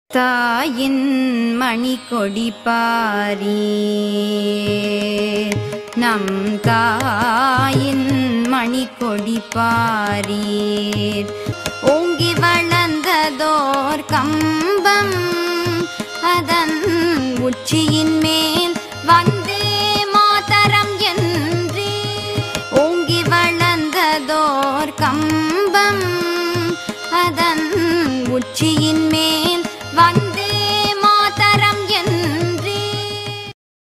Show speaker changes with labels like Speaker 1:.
Speaker 1: தாயின் மணி கொடி பாரி நம் தாயின் மணி கொடி பாரீர் ஓங்கி வளர்ந்ததோர் கம்பம் அதன் உச்சியின் மேல் வந்தே மாதரம் என்றே ஓங்கி வளர்ந்ததோர் கம்பம் அதன் உச்சியின் மேல் வந்த